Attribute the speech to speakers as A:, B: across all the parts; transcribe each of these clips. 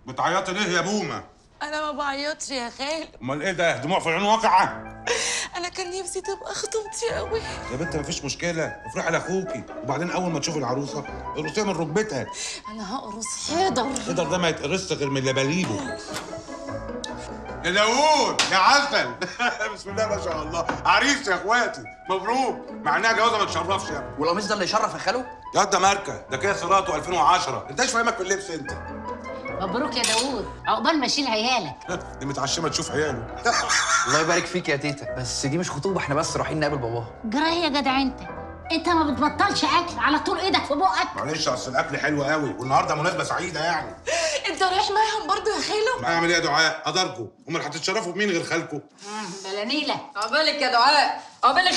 A: بتعيطي ليه يا بومه
B: انا ما بعيطش يا خالد
A: امال ايه ده دموع في العيون واقعه
B: انا كان نفسي تبقى خطوبتي قوي
A: يا بنت مفيش مشكله افرحي لاخوكي وبعدين اول ما تشوفي العروسه ارقصيها من ركبتها
B: انا هقرص حيدر
A: القدر ده ما يتقرصش غير من لباليبه يا داوود يا عسل بسم الله ما شاء الله عريس يا اخواتي مبروك مع انها جوازه ما تشرفش يا ابني
C: والقميص ده اللي يشرف يا خالو
A: يا ده ماركه ده كده صراطه 2010 انت ايش فاهمك في اللبس انت
D: مبروك يا داوود عقبال ما اشيل عيالك
A: دي متعشمه تشوف عياله
C: الله يبارك فيك يا تيتا بس دي مش خطوبه احنا بس رايحين نقابل باباها
D: جرى ايه يا جدع انت انت ما بتبطلش اكل على طول ايدك في بقك
A: معلش اصل الاكل حلو قوي والنهارده مناسبه سعيده يعني
B: انت رايح معاهم برضو يا خالو
A: اعمل ايه يا دعاء قدركم امال هتتشرفوا بمين غير خالكم
D: بلا نيله
E: عقبالك يا دعاء عقبالك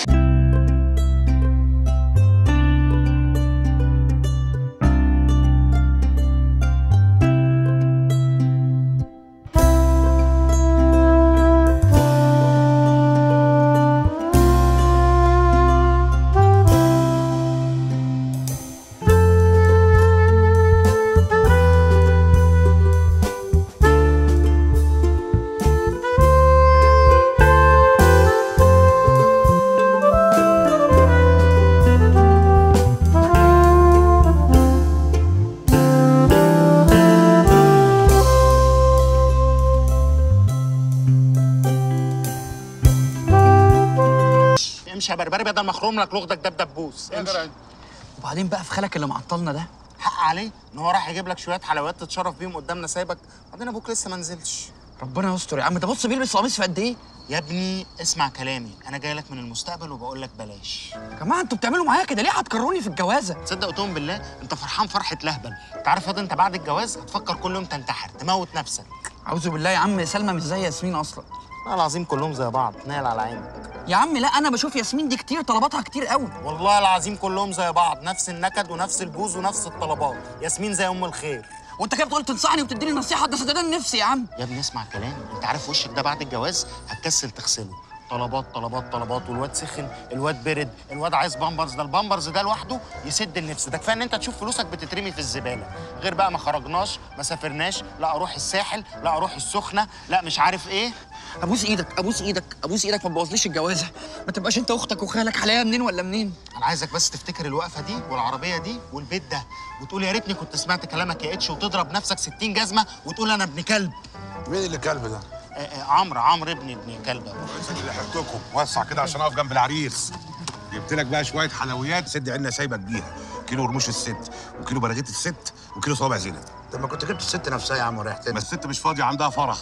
F: امشي يا بربري بدل ما اخرم لك لغدك ده بدبوس امشي
C: وبعدين بقى في خالك اللي معطلنا ده
F: حق عليه ان هو راح يجيب لك شويه حلويات تتشرف بيهم قدامنا سايبك بعدين ابوك لسه ما نزلش
C: ربنا يستر يا عم ده بص بيلبس قميص في قد ايه
F: يا ابني اسمع كلامي انا جاي لك من المستقبل وبقول لك بلاش
C: يا جماعه انتوا بتعملوا معايا كده ليه هتكرروني في الجوازه
F: تصدق قلتهم بالله انت فرحان فرحه لهبل انت عارف ياض انت بعد الجواز هتفكر كل يوم تنتحر تموت نفسك
C: اعوذ بالله يا عم سلمى مش زي ياسمين اصلا
F: لا العظيم كلهم زي بعض نايل على عينك
C: يا عم لا انا بشوف ياسمين دي كتير طلباتها كتير قوي
F: والله العظيم كلهم زي بعض نفس النكد ونفس البوز ونفس الطلبات ياسمين زي ام الخير
C: وانت كده بتقول تنصحني وتديني نصيحه ده سداد نفسي يا عم
F: يا ابني اسمع كلام انت عارف وشك ده بعد الجواز هتكسل تغسله طلبات طلبات طلبات والواد سخن الواد برد الواد عايز بامبرز ده البامبرز ده لوحده يسد النفس ده كفايه ان انت تشوف فلوسك بتترمي في الزباله غير بقى ما خرجناش ما سافرناش لا اروح الساحل لا اروح السخنه لا مش عارف ايه
C: ابوس ايدك ابوس ايدك ابوس ايدك ما تبوظليش الجوازه ما تبقاش انت واختك وخالك حلايا منين ولا منين
F: انا عايزك بس تفتكر الوقفه دي والعربيه دي والبيت ده وتقول يا ريتني كنت سمعت كلامك يا اتش وتضرب نفسك 60 جزمه وتقول انا ابن كلب
A: مين اللي كلب ده؟
F: آه، آه، عمرو عمرو ابن ابن كلب أبو.
A: اللي لحقتكم وسع كده عشان اقف جنب العريس جبت لك بقى شويه حلويات سد عيننا سايبك بيها كيلو رموش الست وكيلو براجيت الست وكيلو صوابع زينب
G: طب ما كنت جبت الست نفسها يا عم وريحتني
A: ما الست مش فاضيه عندها فرح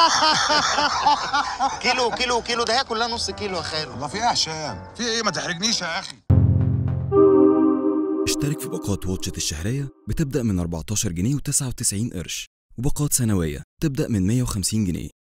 F: كيلو كيلو كيلو ده هي كلها نص كيلو يا خالو
A: والله في ايه يا هشام في ايه ما تحرجنيش يا اخي
H: اشترك في باقات واتشت الشهرية بتبدأ من 14 جنيه و99 قرش وباقات سنوية تبدأ من 150 جنيه